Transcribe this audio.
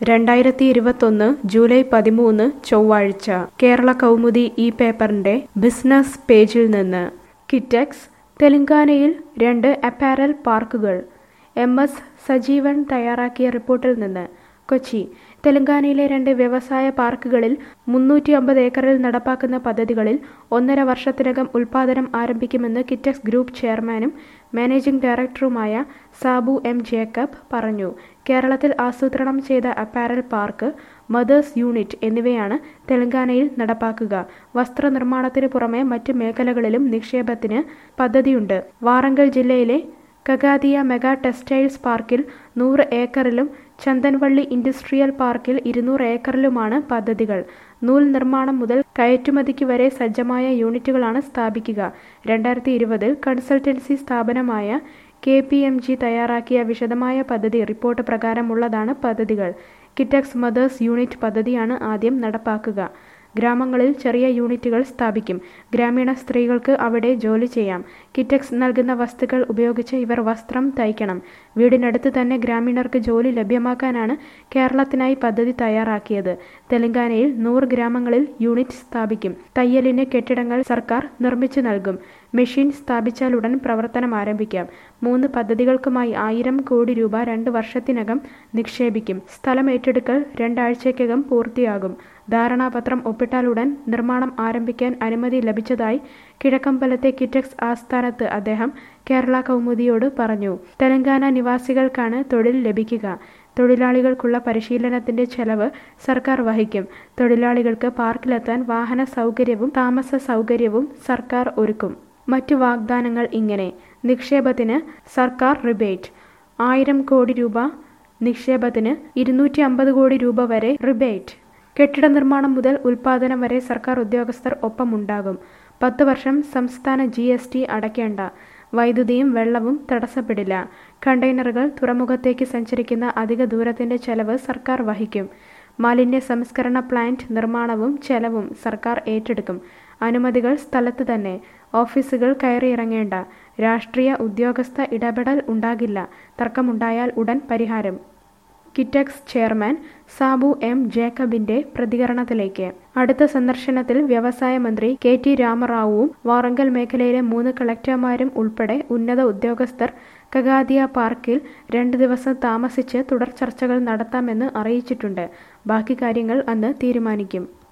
രണ്ടായിരത്തി ഇരുപത്തൊന്ന് ജൂലൈ പതിമൂന്ന് ചൊവ്വാഴ്ച കേരള കൗമുദി ഈ പേപ്പറിന്റെ ബിസിനസ് പേജിൽ നിന്ന് കിറ്റക്സ് തെലങ്കാനയിൽ രണ്ട് അപ്പാരൽ പാർക്കുകൾ എം എസ് സജീവൻ തയ്യാറാക്കിയ റിപ്പോർട്ടിൽ നിന്ന് കൊച്ചി തെലങ്കാനയിലെ രണ്ട് വ്യവസായ പാർക്കുകളിൽ മുന്നൂറ്റി അമ്പത് ഏക്കറിൽ നടപ്പാക്കുന്ന പദ്ധതികളിൽ ഒന്നര വർഷത്തിനകം ഉൽപ്പാദനം ആരംഭിക്കുമെന്ന് കിറ്റക്സ് ഗ്രൂപ്പ് ചെയർമാനും മാനേജിംഗ് ഡയറക്ടറുമായ സാബു എം ജേക്കബ് പറഞ്ഞു കേരളത്തിൽ ആസൂത്രണം ചെയ്ത അപ്പാരൽ പാർക്ക് മദേഴ്സ് യൂണിറ്റ് എന്നിവയാണ് തെലങ്കാനയിൽ നടപ്പാക്കുക വസ്ത്രനിർമ്മാണത്തിന് പുറമെ മറ്റ് മേഖലകളിലും നിക്ഷേപത്തിന് പദ്ധതിയുണ്ട് വാറങ്കൽ ജില്ലയിലെ കഗാദിയ മെഗാ ടെക്സ്റ്റൈൽസ് പാർക്കിൽ നൂറ് ഏക്കറിലും ചന്ദൻവള്ളി ഇൻഡസ്ട്രിയൽ പാർക്കിൽ ഇരുന്നൂറ് ഏക്കറിലുമാണ് പദ്ധതികൾ നൂൽ നിർമ്മാണം മുതൽ കയറ്റുമതിക്ക് വരെ സജ്ജമായ യൂണിറ്റുകളാണ് സ്ഥാപിക്കുക രണ്ടായിരത്തി ഇരുപതിൽ കൺസൾട്ടൻസി സ്ഥാപനമായ കെ പി എം ജി തയ്യാറാക്കിയ വിശദമായ പദ്ധതി റിപ്പോർട്ട് പ്രകാരമുള്ളതാണ് പദ്ധതികൾ കിറ്റക്സ് മദേഴ്സ് യൂണിറ്റ് പദ്ധതിയാണ് ആദ്യം നടപ്പാക്കുക ഗ്രാമങ്ങളിൽ ചെറിയ യൂണിറ്റുകൾ സ്ഥാപിക്കും ഗ്രാമീണ സ്ത്രീകൾക്ക് അവിടെ ജോലി ചെയ്യാം കിറ്റക്സ് നൽകുന്ന വസ്തുക്കൾ ഉപയോഗിച്ച് ഇവർ വസ്ത്രം തയ്ക്കണം വീടിനടുത്ത് തന്നെ ഗ്രാമീണർക്ക് ജോലി ലഭ്യമാക്കാനാണ് കേരളത്തിനായി പദ്ധതി തയ്യാറാക്കിയത് തെലങ്കാനയിൽ നൂറ് ഗ്രാമങ്ങളിൽ യൂണിറ്റ് സ്ഥാപിക്കും തയ്യലിന് കെട്ടിടങ്ങൾ സർക്കാർ നിർമ്മിച്ചു നൽകും മെഷീൻ സ്ഥാപിച്ചാലുടൻ പ്രവർത്തനം ആരംഭിക്കാം മൂന്ന് പദ്ധതികൾക്കുമായി ആയിരം കോടി രൂപ രണ്ട് വർഷത്തിനകം നിക്ഷേപിക്കും സ്ഥലം ഏറ്റെടുക്കൽ രണ്ടാഴ്ചയ്ക്കകം പൂർത്തിയാകും ധാരണാപത്രം ഒപ്പിട്ടാലുടൻ നിർമ്മാണം ആരംഭിക്കാൻ അനുമതി ലഭിച്ചതായി കിഴക്കമ്പലത്തെ കിറ്റക്സ് ആസ്ഥാനത്ത് അദ്ദേഹം കേരള കൗമുദിയോട് പറഞ്ഞു തെലങ്കാന നിവാസികൾക്കാണ് തൊഴിൽ ലഭിക്കുക തൊഴിലാളികൾക്കുള്ള പരിശീലനത്തിന്റെ ചെലവ് സർക്കാർ വഹിക്കും തൊഴിലാളികൾക്ക് പാർക്കിലെത്താൻ വാഹന സൗകര്യവും താമസ സൗകര്യവും സർക്കാർ ഒരുക്കും മറ്റു വാഗ്ദാനങ്ങൾ ഇങ്ങനെ നിക്ഷേപത്തിന് സർക്കാർ റിബേറ്റ് ആയിരം കോടി രൂപ നിക്ഷേപത്തിന് ഇരുന്നൂറ്റി അമ്പത് കോടി രൂപ വരെ റിബേറ്റ് കെട്ടിട നിർമ്മാണം മുതൽ ഉൽപാദനം വരെ സർക്കാർ ഉദ്യോഗസ്ഥർ ഒപ്പമുണ്ടാകും പത്ത് വർഷം സംസ്ഥാന ജി എസ് ടി അടയ്ക്കേണ്ട വൈദ്യുതിയും വെള്ളവും തടസ്സപ്പെടില്ല കണ്ടെയ്നറുകൾ തുറമുഖത്തേക്ക് സഞ്ചരിക്കുന്ന അധിക ദൂരത്തിന്റെ ചെലവ് സർക്കാർ വഹിക്കും മാലിന്യ സംസ്കരണ പ്ലാന്റ് നിർമ്മാണവും ചെലവും സർക്കാർ ഏറ്റെടുക്കും അനുമതികൾ സ്ഥലത്ത് തന്നെ ഓഫീസുകൾ കയറിയിറങ്ങേണ്ട രാഷ്ട്രീയ ഉദ്യോഗസ്ഥ ഇടപെടൽ ഉണ്ടാകില്ല തർക്കമുണ്ടായാൽ ഉടൻ പരിഹാരം കിറ്റക്സ് ചെയർമാൻ സാബു എം ജേക്കബിന്റെ പ്രതികരണത്തിലേക്ക് അടുത്ത സന്ദർശനത്തിൽ വ്യവസായ മന്ത്രി കെ ടി രാമറാവുവും വാറങ്കൽ മേഖലയിലെ മൂന്ന് കളക്ടർമാരും ഉൾപ്പെടെ ഉന്നത ഉദ്യോഗസ്ഥർ കഗാദിയ പാർക്കിൽ രണ്ട് ദിവസം താമസിച്ച് തുടർ ചർച്ചകൾ നടത്താമെന്ന് അറിയിച്ചിട്ടുണ്ട് ബാക്കി കാര്യങ്ങൾ അന്ന് തീരുമാനിക്കും